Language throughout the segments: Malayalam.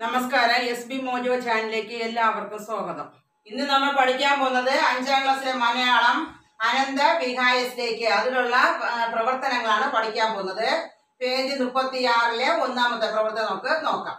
നമസ്കാരം എസ് ബി മോജോ ചാനലിലേക്ക് എല്ലാവർക്കും സ്വാഗതം ഇന്ന് നമ്മൾ പഠിക്കാൻ പോകുന്നത് അഞ്ചാം ക്ലാസ്സിലെ മലയാളം അനന്ത വിഹായസിലേക്ക് അതിലുള്ള ആ, പ്രവർത്തനങ്ങളാണ് പഠിക്കാൻ പോകുന്നത് പേജ് മുപ്പത്തിയാറിലെ ഒന്നാമത്തെ പ്രവർത്തനം നമുക്ക് നോക്കാം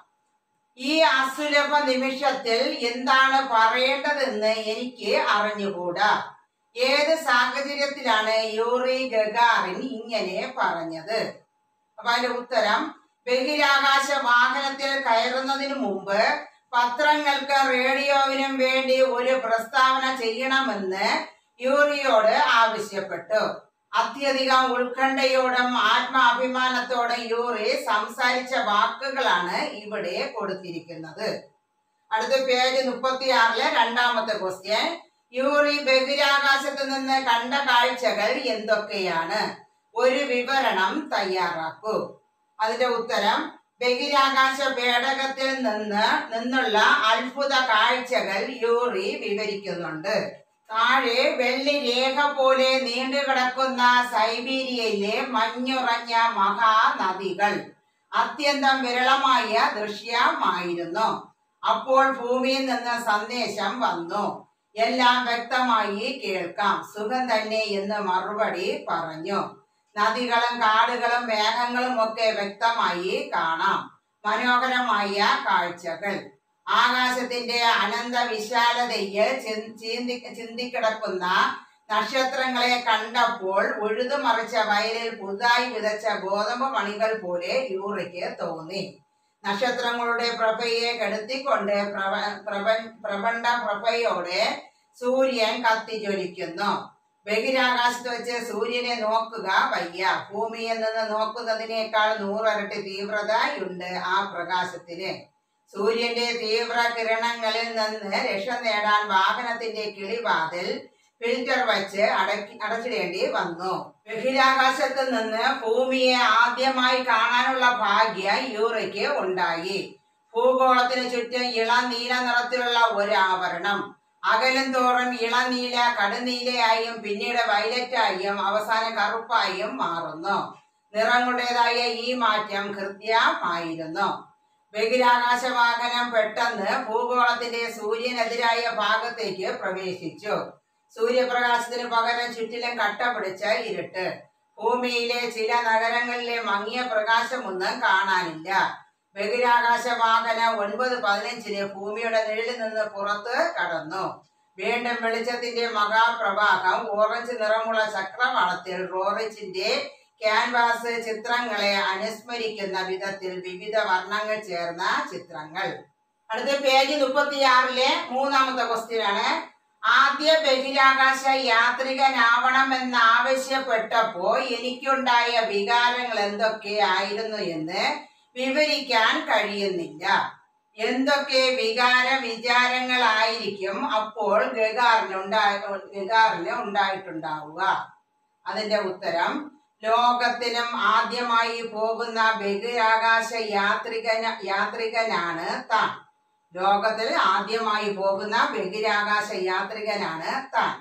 ഈ അസുലഭ നിമിഷത്തിൽ എന്താണ് പറയേണ്ടതെന്ന് എനിക്ക് അറിഞ്ഞുകൂടാ ഏത് സാഹചര്യത്തിലാണ് യൂറി ഗഗാറിൻ ഇങ്ങനെ പറഞ്ഞത് അപ്പൊ അതിന്റെ ഉത്തരം ബഹിരാകാശ വാഹനത്തിൽ കയറുന്നതിന് മുമ്പ് പത്രങ്ങൾക്ക് റേഡിയോവിനും വേണ്ടി ഒരു പ്രസ്താവന ചെയ്യണമെന്ന് യൂറിയോട് ആവശ്യപ്പെട്ടു അത്യധികം ഉത്കണ്ഠയോടും ആത്മാഭിമാനത്തോടും യൂറി സംസാരിച്ച വാക്കുകളാണ് ഇവിടെ കൊടുത്തിരിക്കുന്നത് അടുത്ത പേജ് മുപ്പത്തിയാറിലെ രണ്ടാമത്തെ ക്വസ്റ്റ്യൻ യൂറി ബഹിരാകാശത്ത് നിന്ന് കണ്ട കാഴ്ചകൾ എന്തൊക്കെയാണ് ഒരു വിവരണം തയ്യാറാക്കൂ അതിന്റെ ഉത്തരം ബഹിരാകാശ പേടകത്തിൽ നിന്ന് നിന്നുള്ള അത്ഭുത കാഴ്ചകൾ യൂറി വിവരിക്കുന്നുണ്ട് താഴെ വെള്ളി രേഖ പോലെ നീണ്ടുകിടക്കുന്ന സൈബീരിയയിലെ മഞ്ഞുറഞ്ഞ മഹാനദികൾ അത്യന്തം വിരളമായ ദൃശ്യമായിരുന്നു അപ്പോൾ ഭൂമിയിൽ നിന്ന് സന്ദേശം വന്നു എല്ലാം വ്യക്തമായി കേൾക്കാം സുഖം തന്നെ എന്ന് മറുപടി പറഞ്ഞു നദികളും കാടുകളും മേഘങ്ങളും ഒക്കെ വ്യക്തമായി കാണാം മനോഹരമായ കാഴ്ചകൾ ആകാശത്തിന്റെ അനന്ത വിശാലതയിൽ ചിൻ- ചീന്തി ചിന്തിക്കിടക്കുന്ന നക്ഷത്രങ്ങളെ കണ്ടപ്പോൾ ഉഴുതുമറിച്ച വയലിൽ പുതുതായി വിതച്ച ഗോതമ്പ് മണികൾ പോലെ യൂറിക്ക് തോന്നി നക്ഷത്രങ്ങളുടെ പ്രഭയെ കെടുത്തിക്കൊണ്ട് പ്രപ പ്രപ- പ്രപണ്ഡ പ്രഭയോടെ സൂര്യൻ കത്തിജ്വലിക്കുന്നു ബഹിരാകാശത്ത് വെച്ച് സൂര്യനെ നോക്കുക വയ്യ ഭൂമിയിൽ നിന്ന് നോക്കുന്നതിനേക്കാൾ നൂറരട്ടി തീവ്രതയുണ്ട് ആ പ്രകാശത്തിന് സൂര്യന്റെ തീവ്ര കിരണങ്ങളിൽ നിന്ന് രക്ഷ നേടാൻ വാഹനത്തിന്റെ കിളിവാതിൽ ഫിൽറ്റർ വച്ച് അടക്കി അടച്ചിടേണ്ടി വന്നു ബഹിരാകാശത്ത് നിന്ന് ഭൂമിയെ ആദ്യമായി കാണാനുള്ള ഭാഗ്യ യൂറയ്ക്ക് ഉണ്ടായി ഭൂഗോളത്തിന് ചുറ്റും ഇളം നീല നിറത്തിലുള്ള ഒരു ആവരണം അകലും തോറും ഇളനീല കടുനീലയായും പിന്നീട് വയലറ്റായും അവസാനം കറുപ്പായും മാറുന്നു നിറങ്ങളുടേതായ ഈ മാറ്റം ഹൃദ്യമായിരുന്നു ബഹിരാകാശ വാഹനം പെട്ടെന്ന് ഭൂഗോളത്തിന്റെ സൂര്യനെതിരായ ഭാഗത്തേക്ക് പ്രവേശിച്ചു സൂര്യപ്രകാശത്തിന് പകരം ചുറ്റിലും കട്ട പിടിച്ച ഇരുട്ട് ഭൂമിയിലെ ചില നഗരങ്ങളിലെ മങ്ങിയ പ്രകാശമൊന്നും കാണാനില്ല ബഹിരാകാശ വാഹനം ഒൻപത് പതിനഞ്ചിന് ഭൂമിയുടെ നിഴലിൽ നിന്ന് പുറത്ത് കടന്നു വീണ്ടും വെളിച്ചത്തിന്റെ മഹാപ്രവാഹം ഓറഞ്ച് നിറമുള്ള ചക്രവാളത്തിൽ റോറിച്ചിന്റെ ക്യാൻവാസ് ചിത്രങ്ങളെ അനുസ്മരിക്കുന്ന വിധത്തിൽ വിവിധ വർണ്ണങ്ങൾ ചേർന്ന ചിത്രങ്ങൾ അടുത്ത പേജ് മുപ്പത്തിയാറിലെ മൂന്നാമത്തെ ക്വസ്റ്റ്യൻ ആണ് ആദ്യ ബഹിരാകാശ യാത്രികനാവണമെന്ന് ആവശ്യപ്പെട്ടപ്പോ എനിക്കുണ്ടായ വികാരങ്ങൾ എന്തൊക്കെയായിരുന്നു എന്ന് വിവരിക്കാൻ കഴിയുന്നില്ല എന്തൊക്കെ വികാര വിചാരങ്ങളായിരിക്കും അപ്പോൾ ഗഗാറിനുണ്ടായ ഗഗാറിന് ഉണ്ടായിട്ടുണ്ടാവുക അതിന്റെ ഉത്തരം ലോകത്തിനും ആദ്യമായി പോകുന്ന ബഹിരാകാശ യാത്രികന യാത്രികനാണ് താൻ ലോകത്തിൽ ആദ്യമായി പോകുന്ന ബഹിരാകാശ യാത്രികനാണ് താൻ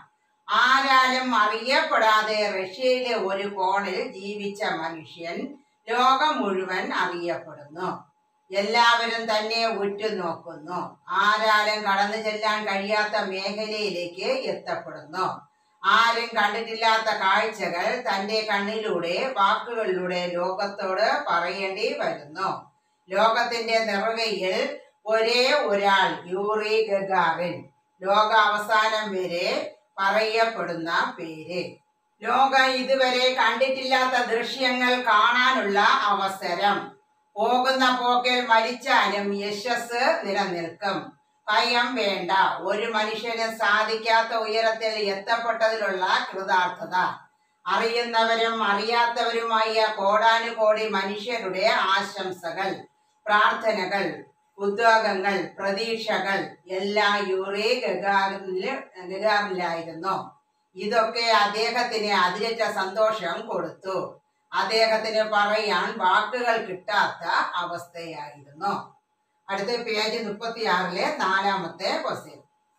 ആരാലും അറിയപ്പെടാതെ റഷ്യയിലെ ഒരു കോണിൽ ജീവിച്ച മനുഷ്യൻ ലോകം മുഴുവൻ അറിയപ്പെടുന്നു എല്ലാവരും തന്നെ ഉറ്റുനോക്കുന്നു ആരാലും കടന്നു ചെല്ലാൻ കഴിയാത്ത മേഖലയിലേക്ക് എത്തപ്പെടുന്നു ആരും കണ്ടിട്ടില്ലാത്ത കാഴ്ചകൾ തന്റെ കണ്ണിലൂടെ വാക്കുകളിലൂടെ ലോകത്തോട് പറയേണ്ടി വരുന്നു ലോകത്തിന്റെ നെറുകയിൽ ഒരേ ഒരാൾ യൂറി ഗഗാറിൻ ലോക അവസാനം വരെ പറയപ്പെടുന്ന പേര് ലോകം ഇതുവരെ കണ്ടിട്ടില്ലാത്ത ദൃശ്യങ്ങൾ കാണാനുള്ള അവസരം പോകുന്ന പോക്കിൽ മരിച്ചാലും യശസ് നിലനിൽക്കും ഭയം വേണ്ട ഒരു മനുഷ്യന് സാധിക്കാത്ത ഉയരത്തിൽ എത്തപ്പെട്ടതിലുള്ള കൃതാർത്ഥത അറിയുന്നവരും അറിയാത്തവരുമായ കോടാനുകോടി മനുഷ്യരുടെ ആശംസകൾ പ്രാർത്ഥനകൾ ഉദ്യോഗങ്ങൾ പ്രതീക്ഷകൾ എല്ലാം യൂറി ഗഗാറില് ഗഗാറിലായിരുന്നു ഇതൊക്കെ അദ്ദേഹത്തിന് അതിരറ്റ സന്തോഷം കൊടുത്തു അദ്ദേഹത്തിന് പറയാൻ വാക്കുകൾ കിട്ടാത്ത അവസ്ഥയായിരുന്നു അടുത്ത പേജ് മുപ്പത്തിയാറിലെ നാലാമത്തെ ക്വസ്റ്റ്യൻ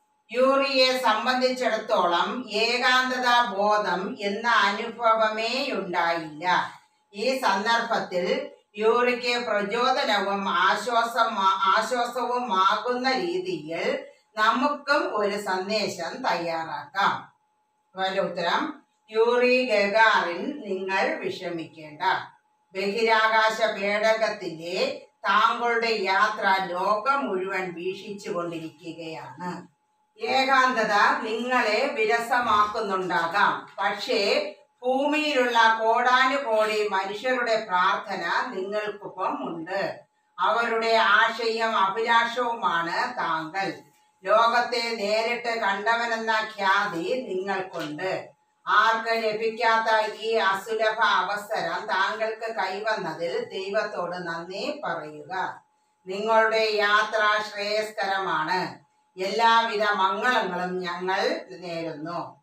യൂറിയെ സംബന്ധിച്ചിടത്തോളം ഏകാന്തത ബോധം എന്ന അനുഭവമേ ഉണ്ടായില്ല ഈ സന്ദർഭത്തിൽ യൂറിക്ക് പ്രചോദനവും ആശ്വാസം ആശ്വാസവുമാകുന്ന രീതിയിൽ നമുക്കും ഒരു സന്ദേശം തയ്യാറാക്കാം അതിന്റെ ഉത്തരം യൂറി ഗഗാറിൻ നിങ്ങൾ വിഷമിക്കേണ്ട ബഹിരാകാശ പേടകത്തിലെ താങ്കളുടെ യാത്ര ലോകം മുഴുവൻ വീക്ഷിച്ചു കൊണ്ടിരിക്കുകയാണ് ഏകാന്തത നിങ്ങളെ വിരസമാക്കുന്നുണ്ടാകാം പക്ഷേ ഭൂമിയിലുള്ള കോടാനുകോടി മനുഷ്യരുടെ പ്രാർത്ഥന നിങ്ങൾക്കൊപ്പം ഉണ്ട് അവരുടെ ആശയം അഭിലാഷവുമാണ് താങ്കൾ ലോകത്തെ നേരിട്ട് കണ്ടവനെന്ന ഖ്യാതി നിങ്ങൾക്കുണ്ട് ആർക്ക് ലഭിക്കാത്ത ഈ അസുലഭ അവസരം താങ്കൾക്ക് കൈവന്നതിൽ ദൈവത്തോട് നന്ദി പറയുക നിങ്ങളുടെ യാത്ര ശ്രേയസ്കരമാണ് എല്ലാവിധ മംഗളങ്ങളും ഞങ്ങൾ നേരുന്നു